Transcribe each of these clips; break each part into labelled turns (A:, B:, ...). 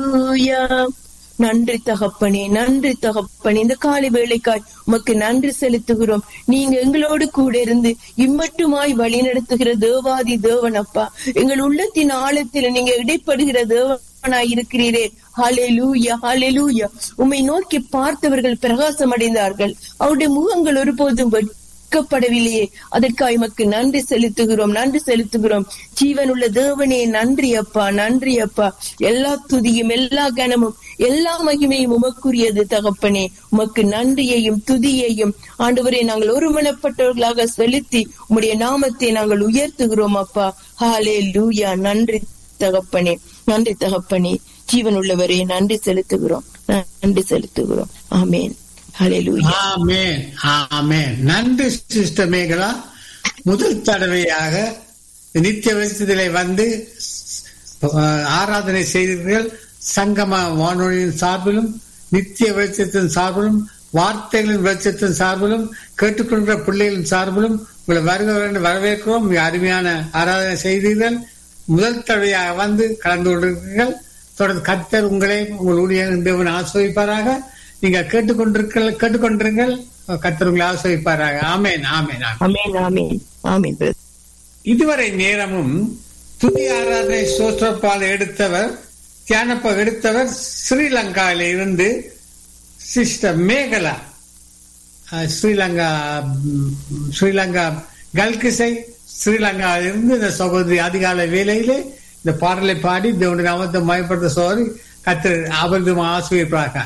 A: ஹalleluya நன்றி தகப்பனே நன்றி தகப்பனே இந்த காலை வேளைக்காய் உமக்கு நன்றி செலுத்துகிறோம் நீங்க எங்களோடு கூட இருந்து இம்மட்டுமாய் வழி நடத்துகிற தேவாதி தேவனப்பா எங்கள் உள்ளத்தின் ஆழத்தில் நீங்க இடைப்படுகிற தேவனாய் இருக்கிறீரே ஹalleluya ஹalleluya உம்மை நோக்கி பார்த்தவர்கள் பிரகாசம் அடைந்தார்கள் அவருடைய முகங்கள் ஒருபோதும் வெட்கப்படவில்லையே அதற்காக எமக்கு நன்றி செலுத்துகிறோம் நன்றி செலுத்துகிறோம் ஜீவனுள்ள தேவனே நன்றி அப்பா நன்றி அப்பா எல்லா துதியும் எல்லா கனமும் எல்லா மகிமையும் உமக்குரியது தகப்பனே உமக்கு நன்றியையும் துதியையும் ஆண்டவரே நாங்கள் ஒருமனப்பட்டவர்களாக செலுத்தி உம்முடைய நாமத்தை நாங்கள் உயர்த்துகிறோம் அப்பா ஹாலே லூயா நன்றி தகப்பனே நன்றி தகப்பனே ஜீவனுள்ளவரே நன்றி செலுத்துகிறோம் நன்றி செலுத்துகிறோம் ஆமேன் ஹalleluya
B: ஆமென் ஆமென் நன்றி சிஸ்டர் மேகலா முதல் தடவையாக நித்திய வெளிச்சத்திலே வந்து அஹ், ஆராதனை செய்தீர்கள் சங்கம வானொலியின் சார்பிலும் நித்திய வெளிச்சத்தின் சார்பிலும் வார்த்தைகளின் வெளிச்சத்தின் சார்பிலும் கேட்டுக்கொண்ட பிள்ளைகளின் சார்பிலும் உங்களை வருக வேண்டும் வரவேற்கிறோம் மிக அருமையான ஆராதனை செய்தீர்கள் முதல் தடவையாக வந்து கலந்து கொண்டிருக்கிறீர்கள் தொடர்ந்து கர்த்தர் உங்களை உங்கள் ஊழியர் தேவன் ஆசிரியப்பாராக நீங்க கேட்டுக்கொண்டிருக்க கேட்டுக்கொண்டிருங்கள் கர்த்தர் உங்களை ஆசிரியப்பாராக ஆமேன் ஆமேன் ஆமேன்
A: ஆமென் ஆமென் ஆமென் brother.
B: இதுவரை நேரமும் துதி ஆராதனை சோற்றப்பால் எடுத்தவர் தியானப்ப எடுத்தவர் ஸ்ரீலங்காவில இருந்து சிஸ்டர் மேகலா அஹ், ஸ்ரீலங்கா ம், ஸ்ரீலங்கா கல்கிசை ஸ்ரீலங்காவில் இருந்து இந்த சகோதரி அதிகாலை வேலையிலே இந்த பாடலை பாடி தேவனுடைய நாமத்தை மயப்படுத்த சோதரி கத்து அவரது ஆசிரியப்பாக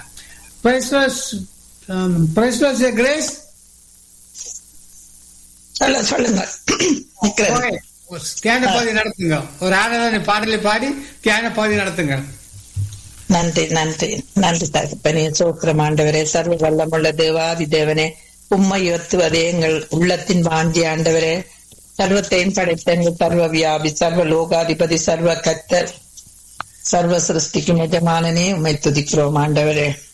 B: கிரேஸ்
C: சொல்ல சொல்லுங்க நிக்கிறேன்.
B: தியான பாதி நடத்துங்க ஒரு ஆராதனை பாடலை பாடி தியான பாதி நடத்துங்க
C: நன்றி நன்றி நன்றி தகப்பனே சோத்திரம் ஆண்டவரே சர்வ வல்லமுள்ள தேவாதி தேவனே உம்மை உயர்த்துவதே எங்கள் உள்ளத்தின் வாஞ்சி ஆண்டவரே சர்வத்தையும் படைத்த எங்கள் சர்வ வியாபி சர்வ லோகாதிபதி சர்வ கத்தர் சர்வ சிருஷ்டிக்கும் எஜமானனே உம்மை துதிக்கிறோம் ஆண்டவரே